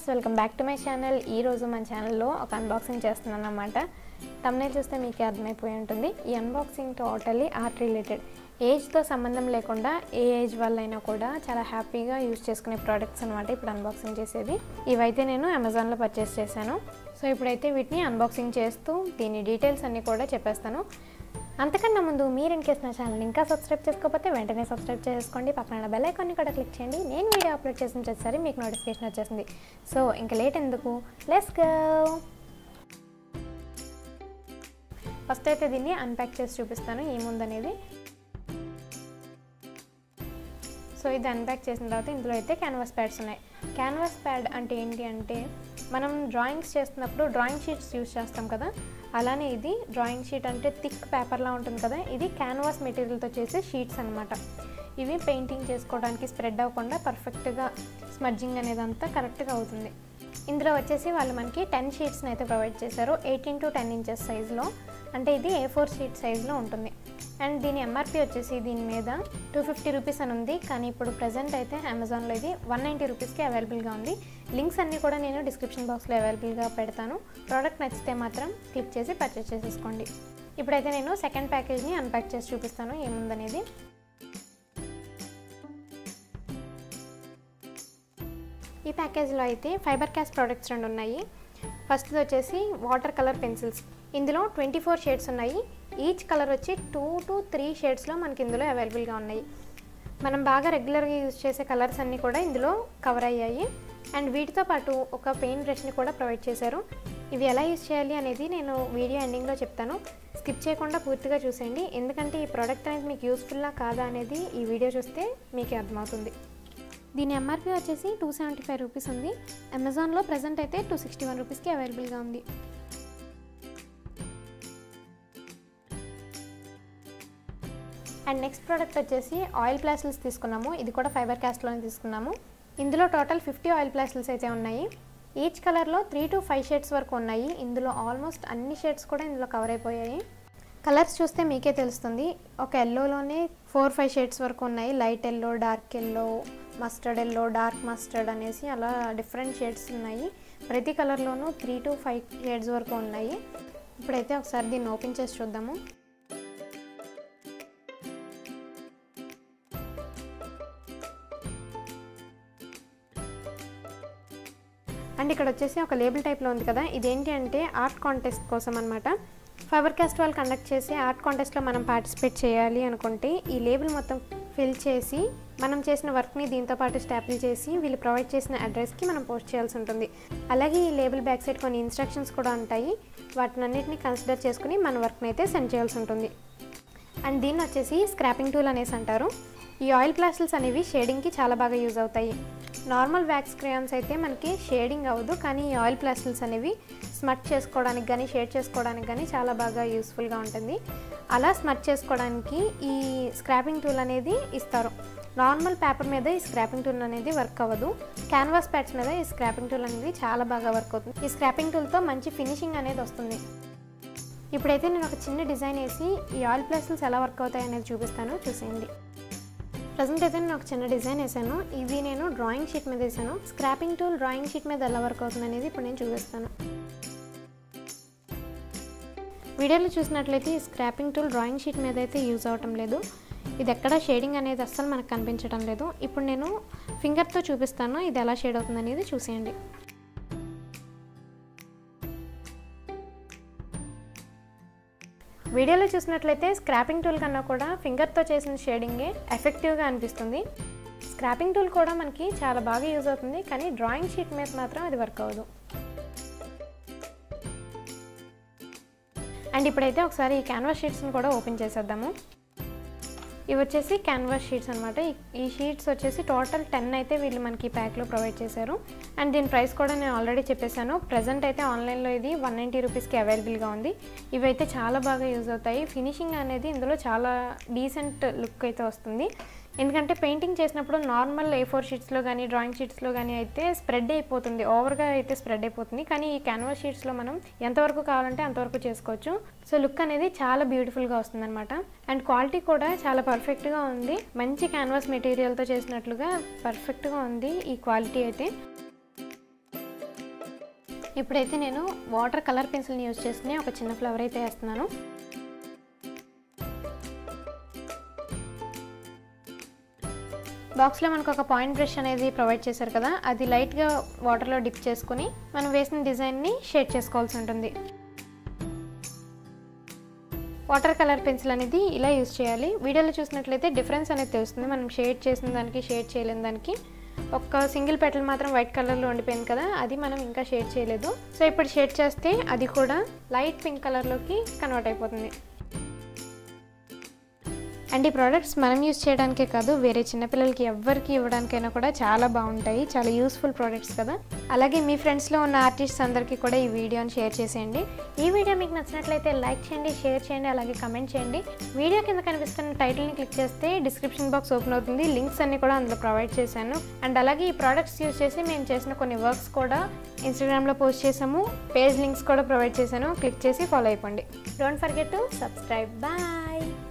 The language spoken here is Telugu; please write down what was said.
welcome back to my channel ఈ రోజు మన ఛానల్లో ఒక అన్బాక్సింగ్ చేస్తున్నాను అనమాట తమ్నేల్ చూస్తే మీకు అర్థమైపోయి ఉంటుంది ఈ అన్బాక్సింగ్ టోటల్లీ ఆర్ట్ రిలేటెడ్ ఏజ్తో సంబంధం లేకుండా ఏ ఏజ్ వాళ్ళైనా కూడా చాలా హ్యాపీగా యూజ్ చేసుకునే ప్రోడక్ట్స్ అనమాట ఇప్పుడు అన్బాక్సింగ్ చేసేది ఇవైతే నేను అమెజాన్లో పర్చేస్ చేశాను సో ఇప్పుడైతే వీటిని అన్బాక్సింగ్ చేస్తూ దీని డీటెయిల్స్ అన్నీ కూడా చెప్పేస్తాను అంతకన్నా ముందు మీరు ఇన్ కేస్ నా ఛానల్ ఇంకా సబ్స్క్రైబ్ చేసుకోకపోతే వెంటనే సబ్స్క్రైబ్ చేసుకోండి పక్కన బెల్ ఐకాన్ని కూడా క్లిక్ చేయండి నేను వీడియో అప్లోడ్ చేసిన ప్రతిసారి మీకు నోటిఫికేషన్ వచ్చేసింది సో ఇంకా లేట్ ఎందుకు లెస్ గో ఫస్ట్ అయితే దీన్ని అన్ప్యాక్ చేసి చూపిస్తాను ఏముందనేది సో ఇది అన్ప్యాక్ చేసిన తర్వాత ఇందులో అయితే క్యాన్వాస్ ప్యాడ్స్ ఉన్నాయి క్యాన్వాస్ ప్యాడ్ అంటే ఏంటి అంటే మనం డ్రాయింగ్స్ చేస్తున్నప్పుడు డ్రాయింగ్ షీట్స్ యూజ్ చేస్తాం కదా అలానే ఇది డ్రాయింగ్ షీట్ అంటే థిక్ పేపర్లా ఉంటుంది కదా ఇది క్యాన్వాస్ మెటీరియల్తో చేసే షీట్స్ అనమాట ఇవి పెయింటింగ్ చేసుకోవడానికి స్ప్రెడ్ అవ్వకుండా పర్ఫెక్ట్గా స్మడ్జింగ్ అనేది అంతా కరెక్ట్గా అవుతుంది ఇందులో వచ్చేసి వాళ్ళు మనకి టెన్ షీట్స్ని అయితే ప్రొవైడ్ చేశారు ఎయిటీన్ టు టెన్ ఇంచెస్ సైజులో అంటే ఇది ఏ ఫోర్ షీట్ సైజులో ఉంటుంది అండ్ దీని ఎంఆర్పి వచ్చేసి దీని మీద టూ ఫిఫ్టీ రూపీస్ అని ఉంది కానీ ఇప్పుడు ప్రజెంట్ అయితే అమెజాన్లో ఇది వన్ నైంటీ రూపీస్కి అవైలబుల్గా ఉంది లింక్స్ అన్నీ కూడా నేను డిస్క్రిప్షన్ బాక్స్లో అవైలబుల్గా పెడతాను ప్రోడక్ట్ నచ్చితే మాత్రం క్లిక్ చేసి పర్చేస్ చేసేసుకోండి ఇప్పుడైతే నేను సెకండ్ ప్యాకేజ్ని అన్ప్యాక్ చేసి చూపిస్తాను ఏముందనేది ఈ ప్యాకేజ్లో అయితే ఫైబర్ క్యాస్ట్ ప్రోడక్ట్స్ రెండు ఉన్నాయి ఫస్ట్ వచ్చేసి వాటర్ కలర్ పెన్సిల్స్ ఇందులో ట్వంటీ ఫోర్ షేడ్స్ ఉన్నాయి ఈచ్ కలర్ వచ్చి టూ టు త్రీ షేడ్స్లో మనకి ఇందులో అవైలబుల్గా ఉన్నాయి మనం బాగా రెగ్యులర్గా యూజ్ చేసే కలర్స్ అన్నీ కూడా ఇందులో కవర్ అయ్యాయి అండ్ వీటితో పాటు ఒక పెయిన్ బ్రష్ని కూడా ప్రొవైడ్ చేశారు ఇవి ఎలా యూజ్ చేయాలి అనేది నేను వీడియో ఎండింగ్లో చెప్తాను స్కిప్ చేయకుండా పూర్తిగా చూసేయండి ఎందుకంటే ఈ ప్రోడక్ట్ అనేది మీకు యూస్ఫుల్లా కాదా అనేది ఈ వీడియో చూస్తే మీకే అర్థమవుతుంది దీని ఎంఆర్పి వచ్చేసి టూ సెవెంటీ ఫైవ్ రూపీస్ ఉంది అమెజాన్లో ప్రజెంట్ అయితే టూ సిక్స్టీ వన్ రూపీస్కి అవైలబుల్గా ఉంది అండ్ నెక్స్ట్ ప్రోడక్ట్ వచ్చేసి ఆయిల్ ప్లాస్టిల్స్ తీసుకున్నాము ఇది కూడా ఫైబర్ క్యాస్ట్లోనే తీసుకున్నాము ఇందులో టోటల్ ఫిఫ్టీ ఆయిల్ ప్లాస్టిల్స్ అయితే ఉన్నాయి ఈచ్ కలర్లో త్రీ టు ఫైవ్ షేడ్స్ వరకు ఉన్నాయి ఇందులో ఆల్మోస్ట్ అన్ని షేడ్స్ కూడా ఇందులో కవర్ అయిపోయాయి కలర్స్ చూస్తే మీకే తెలుస్తుంది ఒక ఎల్లోలోనే ఫోర్ ఫైవ్ షేడ్స్ వరకు ఉన్నాయి light yellow dark yellow mustard yellow dark mustard అనేసి అలా డిఫరెంట్ షేడ్స్ ఉన్నాయి ప్రతి కలర్లోనూ త్రీ టు ఫైవ్ షేడ్స్ వరకు ఉన్నాయి ఇప్పుడైతే ఒకసారి దీన్ని ఓపెన్ చేసి చూద్దాము అండ్ ఇక్కడ వచ్చేసి ఒక లేబుల్ టైప్లో ఉంది కదా ఇదేంటి అంటే ఆర్ట్ కాంటెస్ట్ కోసం అనమాట ఫైబర్ కాస్ట్ వాళ్ళు కండక్ట్ చేసి ఆర్ట్ కాంటెస్ట్లో మనం పార్టిసిపేట్ చేయాలి అనుకుంటే ఈ లేబుల్ మొత్తం ఫిల్ చేసి మనం చేసిన వర్క్ని దీంతో పాటు స్టాపిల్ చేసి వీళ్ళు ప్రొవైడ్ చేసిన అడ్రస్కి మనం పోస్ట్ చేయాల్సి ఉంటుంది అలాగే ఈ లేబుల్ బ్యాక్ సైడ్ కొన్ని ఇన్స్ట్రక్షన్స్ కూడా ఉంటాయి వాటినన్నిటిని కన్సిడర్ చేసుకుని మన వర్క్ని అయితే సెండ్ చేయాల్సి ఉంటుంది అండ్ దీన్ని వచ్చేసి స్క్రాపింగ్ టూల్ అనేసి అంటారు ఈ ఆయిల్ ప్లాస్టిల్స్ అనేవి షేడింగ్కి చాలా బాగా యూజ్ అవుతాయి నార్మల్ వ్యాక్స్ క్రేయాన్స్ అయితే మనకి షేడింగ్ అవ్వదు కానీ ఈ ఆయిల్ ప్లాస్టిల్స్ అనేవి స్మట్ చేసుకోవడానికి కానీ షేడ్ చేసుకోవడానికి కానీ చాలా బాగా యూస్ఫుల్గా ఉంటుంది అలా స్మట్ చేసుకోవడానికి ఈ స్క్రాపింగ్ టూల్ అనేది ఇస్తారు నార్మల్ పేపర్ మీద ఈ స్క్రాపింగ్ టూల్ అనేది వర్క్ అవ్వదు క్యాన్వాస్ ప్యాడ్స్ మీద ఈ స్క్రాపింగ్ టూల్ అనేది చాలా బాగా వర్క్ అవుతుంది ఈ స్క్రాపింగ్ టూల్తో మంచి ఫినిషింగ్ అనేది వస్తుంది ఇప్పుడైతే నేను ఒక చిన్న డిజైన్ వేసి ఈ ఆయిల్ ప్లాస్టిల్స్ ఎలా వర్క్ అవుతాయి అనేది చూపిస్తాను చూసేయండి ప్రజెంట్ అయితే నేను ఒక చిన్న డిజైన్ వేసాను ఇది నేను డ్రాయింగ్ షీట్ మీద వేసాను స్క్రాపింగ్ టూల్ డ్రాయింగ్ షీట్ మీద ఎలా వర్క్ అవుతుంది అనేది ఇప్పుడు నేను చూపిస్తాను వీడియోలో చూసినట్లయితే ఈ స్క్రాపింగ్ టూల్ డ్రాయింగ్ షీట్ మీద అయితే యూజ్ అవటం లేదు ఇది ఎక్కడ షేడింగ్ అనేది అస్సలు మనకు కనిపించడం లేదు ఇప్పుడు నేను ఫింగర్తో చూపిస్తాను ఇది ఎలా షేడ్ అవుతుంది అనేది చూసేయండి వీడియోలో చూసినట్లయితే స్క్రాపింగ్ టూల్ కన్నా కూడా ఫింగర్తో చేసిన షేడింగే ఎఫెక్టివ్గా అనిపిస్తుంది స్క్రాపింగ్ టూల్ కూడా మనకి చాలా బాగా యూజ్ అవుతుంది కానీ డ్రాయింగ్ షీట్ మీద మాత్రం అది వర్క్ అవ్వదు అండ్ ఇప్పుడైతే ఒకసారి ఈ క్యాన్వాస్ షీట్స్ని కూడా ఓపెన్ చేసేద్దాము ఇవి వచ్చేసి క్యాన్వాస్ షీట్స్ అనమాట ఈ షీట్స్ వచ్చేసి టోటల్ టెన్ అయితే వీళ్ళు మనకి ప్యాక్లో ప్రొవైడ్ చేశారు అండ్ దీని ప్రైస్ కూడా నేను ఆల్రెడీ చెప్పేశాను ప్రజెంట్ అయితే ఆన్లైన్లో ఇది వన్ నైంటీ రూపీస్కి అవైలబుల్గా ఉంది ఇవైతే చాలా బాగా యూజ్ అవుతాయి ఫినిషింగ్ అనేది ఇందులో చాలా డీసెంట్ లుక్ అయితే వస్తుంది ఎందుకంటే పెయింటింగ్ చేసినప్పుడు నార్మల్ ఏ ఫోర్ షీట్స్లో కానీ డ్రాయింగ్ షీట్స్లో కానీ అయితే స్ప్రెడ్ అయిపోతుంది ఓవర్గా అయితే స్ప్రెడ్ అయిపోతుంది కానీ ఈ క్యాన్వాస్ షీట్స్లో మనం ఎంతవరకు కావాలంటే అంతవరకు చేసుకోవచ్చు సో లుక్ అనేది చాలా బ్యూటిఫుల్గా వస్తుందన్నమాట అండ్ క్వాలిటీ కూడా చాలా పర్ఫెక్ట్గా ఉంది మంచి క్యాన్వాస్ మెటీరియల్తో చేసినట్లుగా పర్ఫెక్ట్గా ఉంది ఈ క్వాలిటీ అయితే ఇప్పుడైతే నేను వాటర్ కలర్ పెన్సిల్ని యూజ్ చేసుకుని ఒక చిన్న ఫ్లవర్ అయితే వేస్తున్నాను బాక్స్లో మనకు ఒక పాయింట్ బ్రష్ అనేది ప్రొవైడ్ చేశారు కదా అది లైట్గా వాటర్లో డిప్ చేసుకుని మనం వేసిన డిజైన్ని షేడ్ చేసుకోవాల్సి ఉంటుంది వాటర్ కలర్ పెన్సిల్ అనేది ఇలా యూస్ చేయాలి వీడియోలో చూసినట్లయితే డిఫరెన్స్ అనేది తెలుస్తుంది మనం షేడ్ చేసిన దానికి షేడ్ చేయలేని దానికి ఒక్క సింగిల్ పెటల్ మాత్రం వైట్ కలర్లో ఉండిపోయింది కదా అది మనం ఇంకా షేడ్ చేయలేదు సో ఇప్పుడు షేడ్ చేస్తే అది కూడా లైట్ పింక్ కలర్లోకి కన్వర్ట్ అయిపోతుంది అండ్ ఈ ప్రోడక్ట్స్ మనం యూస్ చేయడానికే కాదు వేరే చిన్నపిల్లలకి ఎవరికి ఇవ్వడానికైనా కూడా చాలా బాగుంటాయి చాలా యూస్ఫుల్ ప్రోడక్ట్స్ కదా అలాగే మీ ఫ్రెండ్స్లో ఉన్న ఆర్టిస్ట్స్ అందరికీ కూడా ఈ వీడియోని షేర్ చేసేయండి ఈ వీడియో మీకు నచ్చినట్లయితే లైక్ చేయండి షేర్ చేయండి అలాగే కమెంట్ చేయండి వీడియో కింద కనిపిస్తున్న టైటిల్ని క్లిక్ చేస్తే డిస్క్రిప్షన్ బాక్స్ ఓపెన్ అవుతుంది లింక్స్ అన్ని కూడా అందులో ప్రొవైడ్ చేశాను అండ్ అలాగే ఈ ప్రోడక్ట్స్ యూస్ చేసి మేము చేసిన కొన్ని వర్క్స్ కూడా ఇన్స్టాగ్రామ్లో పోస్ట్ చేసాము పేజ్ లింక్స్ కూడా ప్రొవైడ్ చేశాను క్లిక్ చేసి ఫాలో అయిపోండి don't forget to subscribe bye